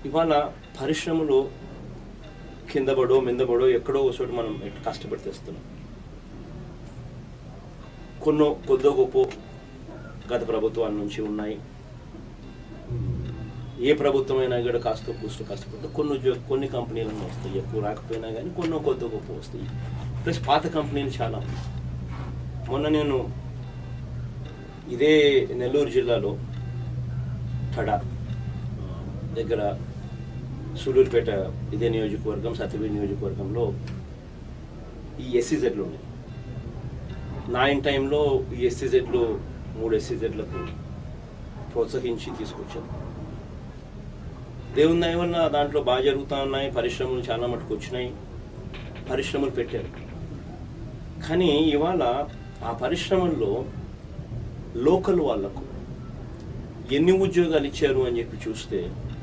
ఇవాళ పరిశ్రమలు కింద పడో మింద పడో ఎక్కడో ఒక చోట మనం కష్టపడి తెస్తున్నాం కొన్నో కొద్దో గొప్ప గత ప్రభుత్వాల నుంచి ఉన్నాయి ఏ ప్రభుత్వం అయినా కూడా కాస్త కూస్తూ కష్టపడితే కొన్ని ఉద్యోగ కొన్ని కంపెనీలను వస్తాయి ఎక్కువ రాకపోయినా కానీ కొన్నో కొద్దో గొప్ప వస్తాయి ప్లస్ పాత కంపెనీలు చాలా ఉన్నాయి. మొన్న నేను ఇదే నెల్లూరు జిల్లాలో తడా ఆ, దగ్గర సూలూరుపేట ఇదే నియోజకవర్గం సత్యవీడి నియోజకవర్గంలో ఈ ఎస్సీజెడ్లు ఉన్నాయి నైన్ టైంలో ఈ ఎస్సీజెడ్లు మూడు ఎస్సీజెడ్లకు ప్రోత్సహించి తీసుకొచ్చాను దేవుని దయ వల్ల దాంట్లో బాగా జరుగుతూ ఉన్నాయి పరిశ్రమలు చాలా మటుకు వచ్చినాయి పరిశ్రమలు పెట్టారు కానీ ఇవాళ ఆ పరిశ్రమల్లో లోకల్ వాళ్లకు ఎన్ని ఉద్యోగాలు ఇచ్చారు అని చెప్పి చూస్తే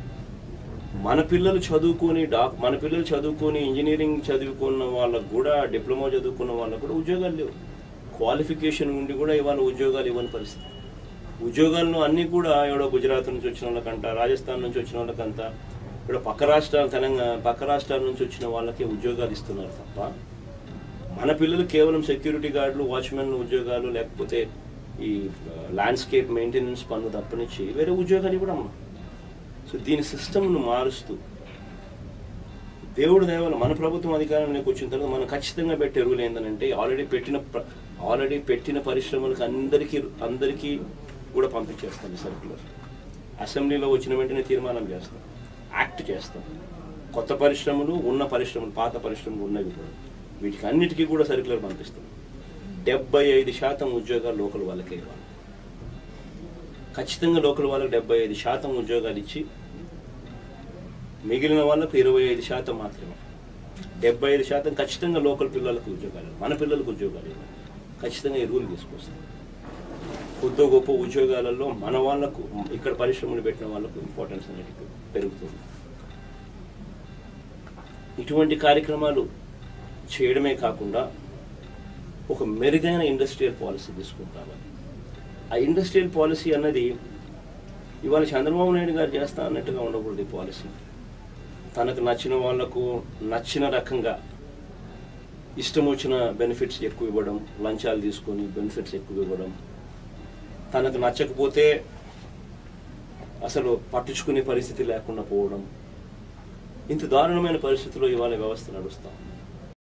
మన పిల్లలు చదువుకొని డాక్ మన పిల్లలు చదువుకొని ఇంజనీరింగ్ చదువుకున్న వాళ్ళకు కూడా డిప్లొమా చదువుకున్న వాళ్ళకు కూడా ఉద్యోగాలు లేవు క్వాలిఫికేషన్ ఉండి కూడా ఇవాళ ఉద్యోగాలు ఇవ్వని పరిస్థితి ఉద్యోగాలను అన్నీ కూడా ఎవడో గుజరాత్ నుంచి వచ్చిన వాళ్ళకంట రాజస్థాన్ నుంచి వచ్చిన వాళ్ళకంత ఇక్కడ పక్క రాష్ట్రాలు తెలంగాణ పక్క రాష్ట్రాల నుంచి వచ్చిన వాళ్ళకే ఉద్యోగాలు ఇస్తున్నారు తప్ప మన పిల్లలు కేవలం సెక్యూరిటీ గార్డులు వాచ్మెన్ ఉద్యోగాలు లేకపోతే ఈ ల్యాండ్స్కేప్ మెయింటెనెన్స్ పనులు తప్పనిచ్చి వేరే ఉద్యోగాలు ఇవ్వడం సో దీని సిస్టమ్ను మారుస్తూ దేవుడు దేవాల మన ప్రభుత్వం అధికారంలోకి వచ్చిన తర్వాత మనం ఖచ్చితంగా పెట్టే రూల్ ఏంటంటే ఆల్రెడీ పెట్టిన ఆల్రెడీ పెట్టిన పరిశ్రమలకు అందరికీ అందరికీ కూడా పంపించేస్తాం సర్క్యులర్ అసెంబ్లీలో వచ్చిన వెంటనే తీర్మానం చేస్తాం యాక్ట్ చేస్తాం కొత్త పరిశ్రమలు ఉన్న పరిశ్రమలు పాత పరిశ్రమలు ఉన్నవి కూడా వీటికి అన్నిటికీ కూడా సర్క్యులర్ పంపిస్తాం డెబ్బై ఐదు శాతం ఉద్యోగాలు లోకల్ వాళ్ళకే ఇవ్వాలి ఖచ్చితంగా లోకల్ వాళ్ళకి డెబ్బై ఐదు శాతం ఉద్యోగాలు ఇచ్చి మిగిలిన వాళ్ళకు ఇరవై ఐదు శాతం మాత్రమే డెబ్బై ఐదు శాతం ఖచ్చితంగా లోకల్ పిల్లలకు ఉద్యోగాలు మన పిల్లలకు ఉద్యోగాలు ఇవ్వాలి ఖచ్చితంగా ఈ రూల్ తీసుకొస్తాం కొద్ది గొప్ప ఉద్యోగాలలో మన వాళ్ళకు ఇక్కడ పరిశ్రమలు పెట్టిన వాళ్ళకు ఇంపార్టెన్స్ అనేది పెరుగుతుంది ఇటువంటి కార్యక్రమాలు చేయడమే కాకుండా ఒక మెరుగైన ఇండస్ట్రియల్ పాలసీ తీసుకుంటామని ఆ ఇండస్ట్రియల్ పాలసీ అన్నది ఇవాళ చంద్రబాబు నాయుడు గారు చేస్తా అన్నట్టుగా ఉండకూడదు ఈ పాలసీ తనకు నచ్చిన వాళ్లకు నచ్చిన రకంగా ఇష్టం వచ్చిన బెనిఫిట్స్ ఎక్కువ ఇవ్వడం లంచాలు తీసుకొని బెనిఫిట్స్ ఎక్కువ ఇవ్వడం తనకు నచ్చకపోతే అసలు పట్టించుకునే పరిస్థితి లేకుండా పోవడం ఇంత దారుణమైన పరిస్థితిలో ఇవాళ వ్యవస్థ నడుస్తాం